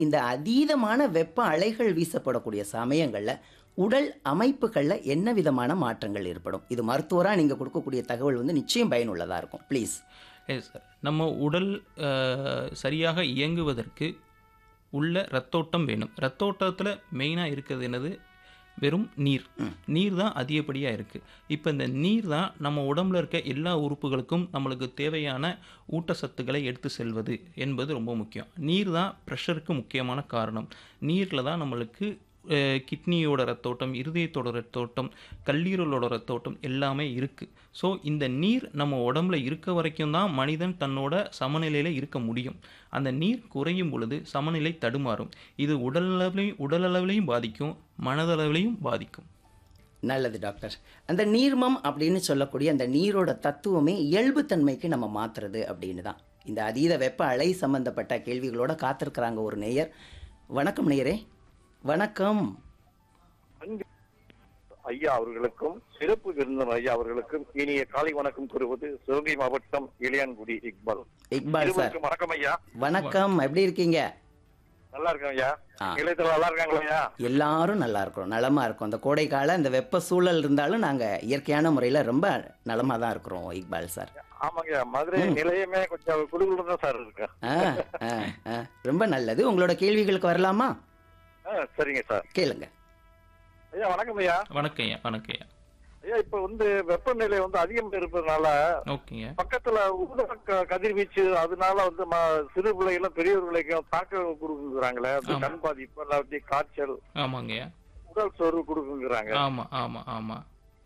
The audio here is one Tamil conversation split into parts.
இந்த அதீதமான வெப்ப அலைகள் வீசப்படக்கூடிய சமயங்கள்ல உடல் அமைப்புகள்ல என்ன விதமான மாற்றங்கள் ஏற்படும் இது மருத்துவரா நீங்க கொடுக்கக்கூடிய தகவல் வந்து நிச்சயம் பயனுள்ளதா இருக்கும் ப்ளீஸ் எஸ் சார் நம்ம உடல் அஹ், சரியாக இயங்குவதற்கு உள்ள ரத்தோட்டம் வேணும் ரத்தோட்டத்தில் மெயினாக இருக்கிறது என்னது வெறும் நீர் நீர் தான் அதிகப்படியாக இருக்குது இப்போ இந்த நீர் தான் நம்ம உடம்புல இருக்க எல்லா உறுப்புகளுக்கும் நம்மளுக்கு தேவையான ஊட்டச்சத்துக்களை எடுத்து செல்வது என்பது ரொம்ப முக்கியம் நீர் தான் ப்ரெஷருக்கு முக்கியமான காரணம் நீரில் தான் நம்மளுக்கு அஹ், கிட்னியோட ரத்தோட்டம் இருதயத்தோட ரத்தோட்டம் கல்லீரலோட ரத்தோட்டம் எல்லாமே இருக்குது ஸோ இந்த நீர் நம்ம உடம்புல இருக்க வரைக்கும் தான் மனிதன் தன்னோட சமநிலையில் இருக்க முடியும் அந்த நீர் குறையும் பொழுது சமநிலை தடுமாறும் இது உடலளவிலையும் உடலளவிலையும் பாதிக்கும் மனதளவிலையும் பாதிக்கும் நல்லது டாக்டர் அந்த நீர்மம் அப்படின்னு சொல்லக்கூடிய அந்த நீரோட தத்துவமே இயல்புத்தன்மைக்கு நம்ம மாத்துறது அப்படின்னு தான் இந்த அதீத வெப்ப அலை சம்பந்தப்பட்ட கேள்விகளோட காத்திருக்கிறாங்க ஒரு நேயர் வணக்கம் நேயரே வணக்கம் அன்பு ஐயா அவர்களுக்கும் சிறப்பு விருந்தினர் ஐயா அவர்களுக்கும் இனிய காலை வணக்கம் கூறுவது சிவகங்கை மாவட்டம் இளையான்குடி இக்பால் இக்பால் சார் இருவருக்கும் வணக்கம் ஐயா வணக்கம் எப்படி இருக்கீங்க நல்லா இருக்கேன் ஐயா ஆ. இளையத்துல நல்லா இருக்காங்களா ஐயா எல்லாரும் நல்லா இருக்கிறோம் நலமா இருக்கோம் இந்த கோடை கால இந்த வெப்ப சூழல் இருந்தாலும் நாங்க இயற்கையான முறையில ரொம்ப நலமா தான் இருக்கிறோம் இக்பால் சார் ஆமாங்க மதுரை நிலையமே கொஞ்சம் குடுகுடு தான் சார் இருக்கு ஆ, ஆ, ஆ. ரொம்ப நல்லது உங்களோட கேள்விகளுக்கு வரலாமா ஆ, சரிங்க சார் கேளுங்க ஐயா வணக்கம் ஐயா வணக்கம் ஐயா வணக்கம் ஐயா ஐயா இப்ப வந்து வெப்பநிலை வந்து அதிகம் இருப்பதனால ஓகேங்க பக்கத்துல ஊத க- கதிர்வீச்சு அதனால வந்து ம- சிறு பிள்ளைகளும் பெரியவர்களுக்கும் தாக்கம் கொடுக்குறாங்களே அது ஆமா. கண் பாதிப்பு இல்லாட்டி காய்ச்சல் ஆமாங்க ஐயா உடல் சோர்வு கொடுக்குங்கிறாங்க ஆமாம் ஆமாம் ஆமாம்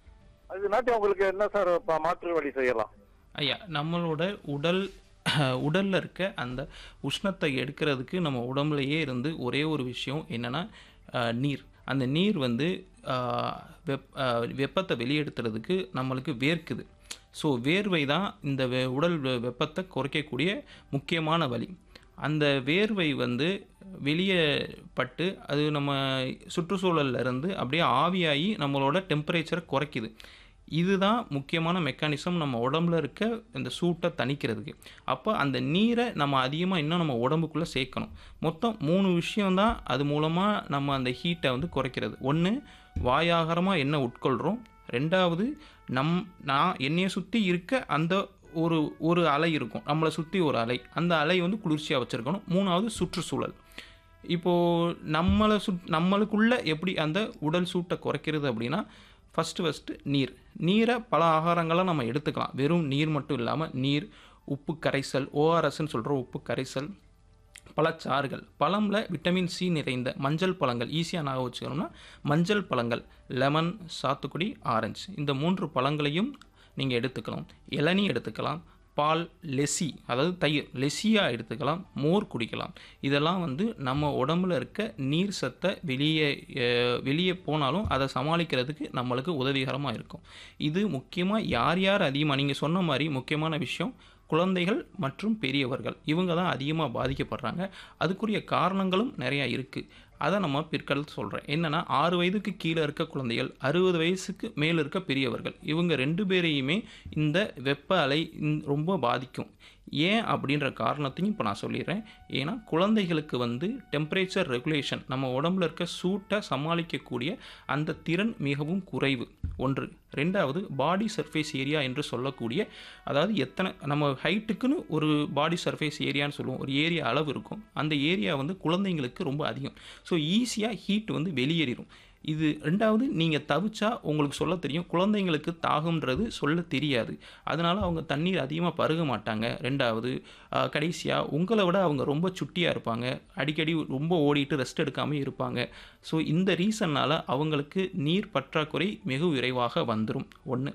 அது நாட்டி உங்களுக்கு என்ன சார் ப- மாற்று வழி செய்யலாம் ஐயா நம்மளோட உடல் உடலில் இருக்க அந்த உஷ்ணத்தை எடுக்கிறதுக்கு நம்ம உடம்புலையே இருந்து ஒரே ஒரு விஷயம் என்னென்னா நீர் அந்த நீர் வந்து ஆஹ், வெப் ஆஹ், வெப்பத்தை வெளியெடுத்துறதுக்கு நம்மளுக்கு வேர்க்குது ஸோ வேர்வை தான் இந்த வெ உடல் வெ- வெப்பத்தை குறைக்கக்கூடிய முக்கியமான வழி அந்த வேர்வை வந்து வெளியே பட்டு அது நம்ம சுற்றுச்சூழல்ல இருந்து அப்படியே ஆவியாகி நம்மளோட டெம்பரேச்சரை குறைக்குது இதுதான் முக்கியமான மெக்கானிசம் நம்ம உடம்புல இருக்க இந்த சூட்டை தணிக்கிறதுக்கு அப்போ அந்த நீரை நம்ம அதிகமாக இன்னும் நம்ம உடம்புக்குள்ளே சேர்க்கணும் மொத்தம் மூணு விஷயம்தான் அது மூலமாக நம்ம அந்த ஹீட்டை வந்து குறைக்கிறது ஒன்று வாயாகாரமாக என்ன உட்கொள்கிறோம் ரெண்டாவது நம் நான் என்னையை சுற்றி இருக்க அந்த ஒரு ஒரு அலை இருக்கும் நம்மளை சுற்றி ஒரு அலை அந்த அலை வந்து குளிர்ச்சியாக வச்சுருக்கணும் மூணாவது சுற்றுச்சூழல் இப்போது நம்மளை சுட் நம்மளுக்குள்ள எப்படி அந்த உடல் சூட்டை குறைக்கிறது அப்படின்னா ஃபஸ்ட்டு ஃபஸ்ட்டு நீர் நீரை பல ஆகாரங்களை நம்ம எடுத்துக்கலாம் வெறும் நீர் மட்டும் இல்லாமல் நீர் உப்பு கரைசல் ஓஆர்எஸ்ன்னு சொல்கிற உப்பு கரைசல் பழச்சாறுகள் பழம்ல விட்டமின் சி நிறைந்த மஞ்சள் பழங்கள் ஈஸியாக ஞாபகம் வச்சுக்கணும்னா மஞ்சள் பழங்கள் லெமன் சாத்துக்குடி ஆரஞ்சு இந்த மூன்று பழங்களையும் நீங்கள் எடுத்துக்கலாம் இளநீ எடுத்துக்கலாம் பால் லெசி அதாவது தயிர் லெசியாக எடுத்துக்கலாம் மோர் குடிக்கலாம் இதெல்லாம் வந்து நம்ம உடம்புல இருக்க நீர் சத்தை வெளியே அஹ், வெளியே போனாலும் அதை சமாளிக்கிறதுக்கு நம்மளுக்கு உதவிகரமாக இருக்கும் இது முக்கியமாக யார் யார் அதிகமாக நீங்கள் சொன்ன மாதிரி முக்கியமான விஷயம் குழந்தைகள் மற்றும் பெரியவர்கள் இவங்க தான் அதிகமாக பாதிக்கப்படுறாங்க அதுக்குரிய காரணங்களும் நிறையா இருக்குது அதை நம்ம பிற்காலத்தில் சொல்கிறேன் என்னென்னா ஆறு வயதுக்கு கீழே இருக்க குழந்தைகள் அறுபது வயசுக்கு மேலே இருக்க பெரியவர்கள் இவங்க ரெண்டு பேரையுமே இந்த வெப்ப அலை இந்த- ரொம்ப பாதிக்கும் ஏன் அப்படின்ற காரணத்தையும் இப்போ நான் சொல்லிடுறேன் ஏன்னா குழந்தைகளுக்கு வந்து டெம்பரேச்சர் ரெகுலேஷன் நம்ம உடம்புல இருக்க சூட்டை சமாளிக்கக்கூடிய அந்த திறன் மிகவும் குறைவு ஒன்று ரெண்டாவது பாடி சர்ஃபேஸ் ஏரியா என்று சொல்லக்கூடிய அதாவது எத்தனை நம்ம ஹைட்டுக்குன்னு ஒரு பாடி சர்ஃபேஸ் ஏரியான்னு சொல்லுவோம் ஒரு ஏரியா அளவு இருக்கும் அந்த ஏரியா வந்து குழந்தைங்களுக்கு ரொம்ப அதிகம் ஸோ ஈஸியாக ஹீட் வந்து வெளியேறிடும் இது ரெண்டாவது நீங்கள் தவிச்சா உங்களுக்கு சொல்ல தெரியும் குழந்தைங்களுக்கு தாகம்ன்றது சொல்ல தெரியாது அதனால் அவங்க தண்ணீர் அதிகமாக பருக மாட்டாங்க ரெண்டாவது கடைசியாக உங்களை விட அவங்க ரொம்ப சுட்டியாக இருப்பாங்க அடிக்கடி ரொம்ப ஓடிட்டு ரெஸ்ட் எடுக்காமல் இருப்பாங்க ஸோ இந்த ரீசன்னால் அவங்களுக்கு நீர் பற்றாக்குறை மிக விரைவாக வந்துடும் ஒன்று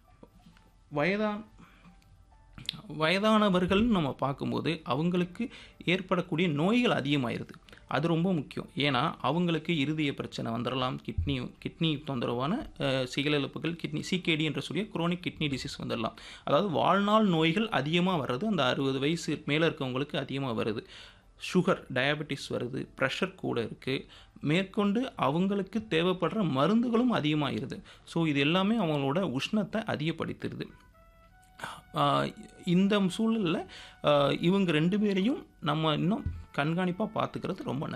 வயதான் வயதானவர்கள்னு நம்ம பார்க்கும்போது அவங்களுக்கு ஏற்படக்கூடிய நோய்கள் அதிகமாயிருது அது ரொம்ப முக்கியம் ஏன்னா அவங்களுக்கு இருதய பிரச்சனை வந்துடலாம் கிட்னி கிட்னி தொந்தரவான அஹ், செயலிழப்புகள் கிட்னி சிகேடி என்ற சொல்லிய குரோனிக் கிட்னி டிசீஸ் வந்துடலாம் அதாவது வாழ்நாள் நோய்கள் அதிகமாக வர்றது அந்த அறுபது வயசு மேலே இருக்கவங்களுக்கு அதிகமாக வருது சுகர் டயபெட்டிஸ் வருது ப்ரெஷர் கூட இருக்குது மேற்கொண்டு அவங்களுக்கு தேவைப்படுற மருந்துகளும் அதிகமாகிருது ஸோ இது எல்லாமே அவங்களோட உஷ்ணத்தை அதிகப்படுத்திடுது ஆஹ் இந்த சூழலில் இவங்க ரெண்டு பேரையும் நம்ம இன்னும் கண்காணிப்பாக பார்த்துக்கிறது ரொம்ப நல்லது